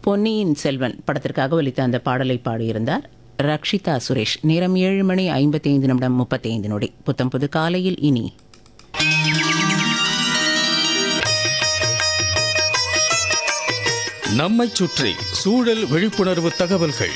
பொன்னியின் செல்வன் படத்திற்காக ஒலித்த அந்த பாடலை பாடியிருந்தார் ரக்ஷிதா சுரேஷ் நேரம் ஏழு மணி ஐம்பத்தைந்து நிமிடம் முப்பத்தைந்து நொடி புத்தம் புது காலையில் இனி நம்மைச் சுற்றி சூழல் விழிப்புணர்வு தகவல்கள்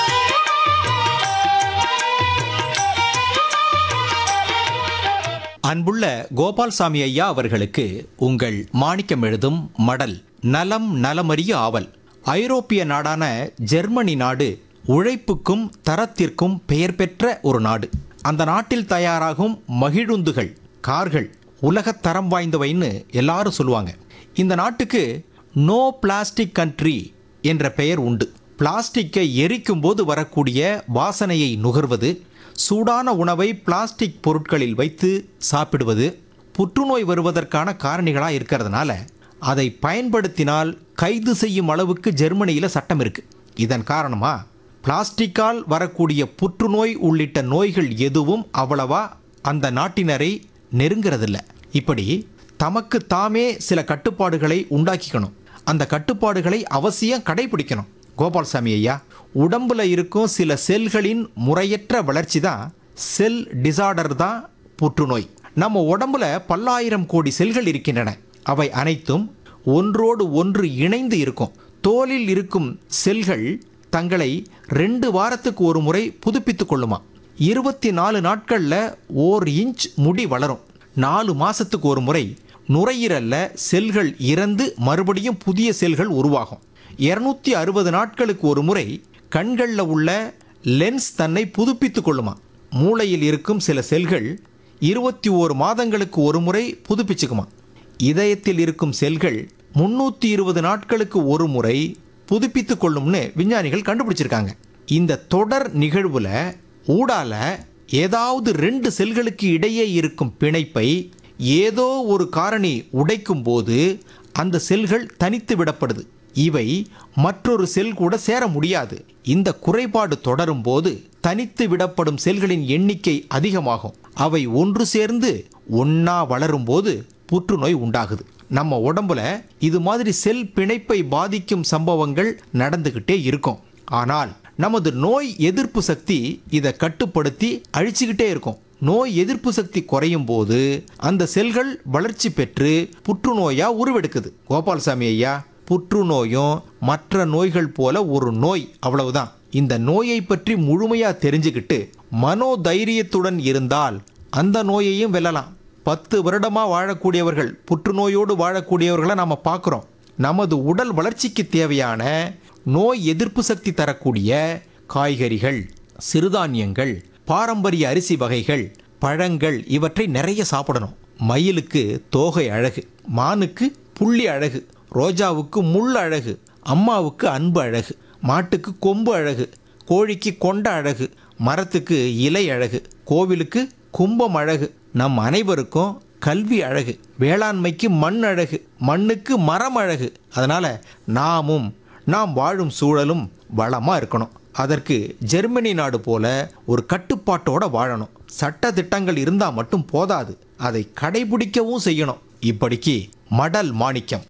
அன்புள்ள கோபால்சாமி ஐயா அவர்களுக்கு உங்கள் மாணிக்கம் எழுதும் மடல் நலம் நலமறிய ஆவல் ஐரோப்பிய நாடான ஜெர்மனி நாடு உழைப்புக்கும் தரத்திற்கும் பெயர் பெற்ற ஒரு நாடு அந்த நாட்டில் தயாராகும் மகிழுந்துகள் கார்கள் உலகத் தரம் வாய்ந்தவைன்னு எல்லாரும் சொல்லுவாங்க இந்த நாட்டுக்கு நோ பிளாஸ்டிக் கண்ட்ரி என்ற பெயர் உண்டு பிளாஸ்டிக்கை எரிக்கும் போது வரக்கூடிய வாசனையை நுகர்வது சூடான உணவை பிளாஸ்டிக் பொருட்களில் வைத்து சாப்பிடுவது புற்றுநோய் வருவதற்கான காரணிகளாக இருக்கிறதுனால அதை பயன்படுத்தினால் கைது செய்யும் அளவுக்கு ஜெர்மனியில் சட்டம் இருக்கு இதன் காரணமா பிளாஸ்டிக்கால் வரக்கூடிய புற்றுநோய் உள்ளிட்ட நோய்கள் எதுவும் அவ்வளவா அந்த நாட்டினரை நெருங்கிறதில்ல இப்படி தமக்கு தாமே சில கட்டுப்பாடுகளை உண்டாக்கிக்கணும் அந்த கட்டுப்பாடுகளை அவசியம் கடைபிடிக்கணும் கோபால்சாமி ஐயா உடம்புல இருக்கும் சில செல்களின் முறையற்ற வளர்ச்சி தான் செல் டிசார்டர் தான் புற்றுநோய் நம்ம உடம்புல பல்லாயிரம் கோடி செல்கள் இருக்கின்றன அவை அனைத்தும் ஒன்றோடு ஒன்று இணைந்து இருக்கும் தோலில் இருக்கும் செல்கள் தங்களை ரெண்டு வாரத்துக்கு ஒரு முறை புதுப்பித்துக் கொள்ளுமா இருபத்தி நாலு நாட்களில் ஓர் இன்ச் முடி வளரும் நாலு மாசத்துக்கு ஒரு முறை நுரையீரல்ல செல்கள் இறந்து மறுபடியும் புதிய செல்கள் உருவாகும் இருநூத்தி அறுபது நாட்களுக்கு ஒரு முறை கண்களில் உள்ள லென்ஸ் தன்னை புதுப்பித்துக் கொள்ளுமா மூளையில் இருக்கும் சில செல்கள் இருபத்தி ஓரு மாதங்களுக்கு ஒரு முறை புதுப்பிச்சுக்குமா இதயத்தில் இருக்கும் செல்கள் முன்னூற்றி இருபது நாட்களுக்கு ஒரு முறை புதுப்பித்துக் கொள்ளும்னு விஞ்ஞானிகள் கண்டுபிடிச்சிருக்காங்க இந்த தொடர் நிகழ்வுல ஊடால ஏதாவது ரெண்டு செல்களுக்கு இடையே இருக்கும் பிணைப்பை ஏதோ ஒரு காரணி உடைக்கும் போது அந்த செல்கள் தனித்து விடப்படுது இவை மற்றொரு செல் கூட சேர முடியாது இந்த குறைபாடு தொடரும் போது தனித்து விடப்படும் செல்களின் எண்ணிக்கை அதிகமாகும் அவை ஒன்று சேர்ந்து ஒன்னா வளரும் போது புற்றுநோய் உண்டாகுது நம்ம உடம்புல இது மாதிரி செல் பிணைப்பை பாதிக்கும் சம்பவங்கள் நடந்துகிட்டே இருக்கும் ஆனால் நமது நோய் எதிர்ப்பு சக்தி இதை கட்டுப்படுத்தி அழிச்சுக்கிட்டே இருக்கும் நோய் எதிர்ப்பு சக்தி குறையும் போது அந்த செல்கள் வளர்ச்சி பெற்று புற்றுநோயா உருவெடுக்குது கோபால்சாமி ஐயா புற்றுநோயும் மற்ற நோய்கள் போல ஒரு நோய் அவ்வளவுதான் இந்த நோயை பற்றி முழுமையா தெரிஞ்சுக்கிட்டு மனோதைரியத்துடன் இருந்தால் அந்த நோயையும் வெல்லலாம் பத்து வருடமா வாழக்கூடியவர்கள் புற்றுநோயோடு வாழக்கூடியவர்களை நாம பார்க்குறோம் நமது உடல் வளர்ச்சிக்கு தேவையான நோய் எதிர்ப்பு சக்தி தரக்கூடிய காய்கறிகள் சிறுதானியங்கள் பாரம்பரிய அரிசி வகைகள் பழங்கள் இவற்றை நிறைய சாப்பிடணும் மயிலுக்கு தோகை அழகு மானுக்கு புள்ளி அழகு ரோஜாவுக்கு முள் அழகு அம்மாவுக்கு அன்பு அழகு மாட்டுக்கு கொம்பு அழகு கோழிக்கு கொண்ட அழகு மரத்துக்கு இலை அழகு கோவிலுக்கு கும்பம் அழகு நம் அனைவருக்கும் கல்வி அழகு வேளாண்மைக்கு மண் அழகு மண்ணுக்கு மரம் அழகு அதனால நாமும் நாம் வாழும் சூழலும் வளமா இருக்கணும் அதற்கு ஜெர்மனி நாடு போல ஒரு கட்டுப்பாட்டோட வாழணும் சட்ட திட்டங்கள் இருந்தா மட்டும் போதாது அதை கடைபிடிக்கவும் செய்யணும் இப்படிக்கு மடல் மாணிக்கம்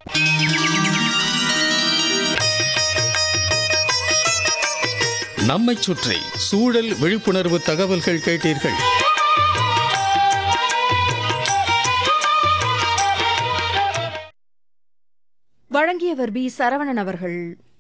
நம்மைச் சுற்றி சூழல் விழிப்புணர்வு தகவல்கள் கேட்டீர்கள் வழங்கியவர் பி சரவணன் அவர்கள்